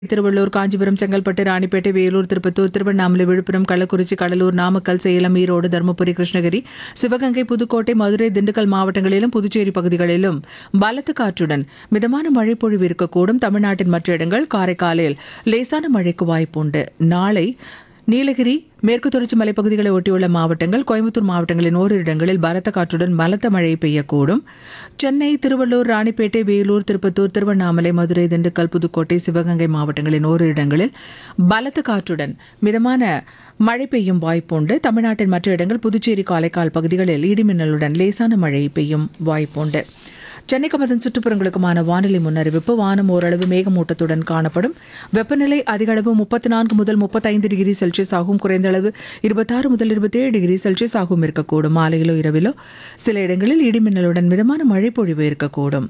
திருவள்ளூர் காஞ்சிபுரம் செங்கல்பட்டு ராணிப்பேட்டை வேலூர் திருப்பத்தூர் திருவண்ணாமலை விழுப்புரம் கள்ளக்குறிச்சி கடலூர் நாமக்கல் சேலம் ஈரோடு தருமபுரி கிருஷ்ணகிரி சிவகங்கை புதுக்கோட்டை மதுரை திண்டுக்கல் மாவட்டங்களிலும் புதுச்சேரி பகுதிகளிலும் பலத்த காற்றுடன் மிதமான மழை பொழிவு இருக்கக்கூடும் தமிழ்நாட்டின் மற்ற இடங்கள் காரைக்காலில் லேசான மழைக்கு வாய்ப்புண்டு நாளை நீலகிரி மேற்கு தொடர்ச்சி மலைப்பகுதிகளை ஒட்டியுள்ள மாவட்டங்கள் கோயம்புத்தூர் மாவட்டங்களின் ஓரிரு இடங்களில் பலத்த காற்றுடன் பலத்த மழை பெய்யக்கூடும் சென்னை திருவள்ளூர் ராணிப்பேட்டை வேலூர் திருப்பத்தூர் திருவண்ணாமலை மதுரை திண்டுக்கல் புதுக்கோட்டை சிவகங்கை மாவட்டங்களின் ஓரிரு இடங்களில் பலத்த காற்றுடன் மிதமான மழை பெய்யும் வாய்ப்புண்டு தமிழ்நாட்டின் மற்ற இடங்கள் புதுச்சேரி காரைக்கால் பகுதிகளில் இடிமின்னலுடன் லேசான மழை பெய்யும் வாய்ப்புண்டு சென்னைக்கும் அதன் சுற்றுப்புறங்களுக்குமான வானிலை முன்னறிவிப்பு வானம் ஓரளவு மேகமூட்டத்துடன் காணப்படும் வெப்பநிலை அதிக அளவு முப்பத்தி நான்கு முதல் முப்பத்தைந்து டிகிரி செல்சியஸ் ஆகும் குறைந்த அளவு இருபத்தாறு முதல் இருபத்தேழு டிகிரி செல்சியஸ் ஆகும் இருக்கக்கூடும் மாலையிலோ இரவிலோ சில இடங்களில் இடிமின்னலுடன் மிதமான மழை பொழிவு இருக்கக்கூடும்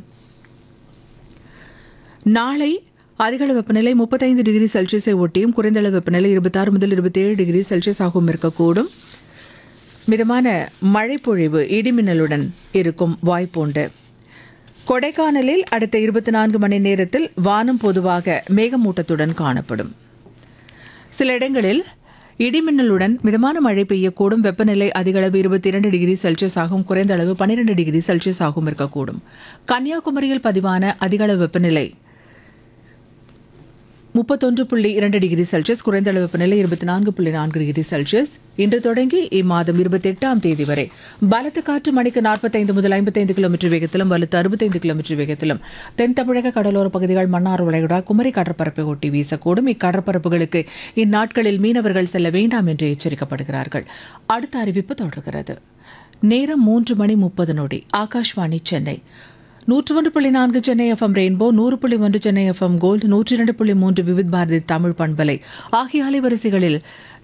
நாளை அதிகளவு வெப்பநிலை முப்பத்தைந்து டிகிரி செல்சியஸை ஒட்டியும் குறைந்த அளவு வெப்பநிலை இருபத்தாறு முதல் இருபத்தேழு டிகிரி செல்சியஸ் ஆகவும் இருக்கக்கூடும் மிதமான மழை பொழிவு இடிமின்னலுடன் இருக்கும் வாய்ப்புண்டு கொடைக்கானலில் அடுத்த இருபத்தி நான்கு மணி நேரத்தில் வானம் பொதுவாக மேகமூட்டத்துடன் காணப்படும் சில இடங்களில் இடிமின்னலுடன் மிதமான மழை பெய்யக்கூடும் வெப்பநிலை அதிகளவு இருபத்தி இரண்டு டிகிரி செல்சியஸ் ஆகும் குறைந்த அளவு பன்னிரண்டு டிகிரி செல்சியஸ் ஆகும் இருக்கக்கூடும் கன்னியாகுமரியில் பதிவான அதிகளவு வெப்பநிலை முப்பத்தொன்று புள்ளி இரண்டு டிகிரி செல்சியஸ் குறைந்த அளவு வெப்பநிலை இருபத்தி நான்கு புள்ளி நான்கு டிகிரி செல்சியஸ் இன்று தொடங்கி இம்மாதம் இருபத்தி எட்டாம் தேதி வரை பலத்த காற்று மணிக்கு நாற்பத்தைந்து முதல் ஐம்பத்தைந்து கிலோமீட்டர் வேகத்திலும் வலுத்து அறுபத்தைந்து கிலோமீட்டர் வேகத்திலும் தென் தமிழக கடலோர பகுதிகள் மன்னார் வளைகுடா குமரி கடற்பரப்பை ஒட்டி வீசக்கூடும் இக்கடற்பரப்புகளுக்கு இந்நாட்களில் மீனவர்கள் செல்ல வேண்டாம் என்று எச்சரிக்கப்படுகிறார்கள் அடுத்த அறிவிப்பு தொடர்கிறது நேரம் மூன்று மணி முப்பது நொடி ஆகாஷ்வாணி சென்னை நூற்று ஒன்று புள்ளி நான்கு சென்னை எஃப்எம் ரெயின்போ நூறு புள்ளி ஒன்று சென்னை எஃப்எம் கோல்டு நூற்றி இரண்டு புள்ளி மூன்று விவித் பாரதி தமிழ் பண்பலை ஆகிய அலைவரிசைகளில்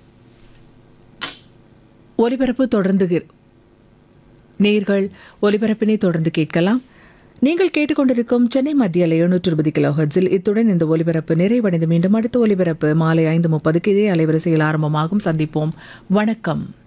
ஒலிபரப்பு தொடர்ந்து நேர்கள் ஒலிபரப்பினை தொடர்ந்து கேட்கலாம் நீங்கள் கேட்டுக்கொண்டிருக்கும் சென்னை மத்திய அலை எழுநூற்று இருபது கிலோ ஹெர்ட்ஸில் இத்துடன் இந்த ஒலிபரப்பு நிறைவடைந்து மீண்டும் அடுத்த ஒலிபரப்பு மாலை ஐந்து முப்பதுக்கு இதே அலைவரிசையில் ஆரம்பமாகும் சந்திப்போம் வணக்கம்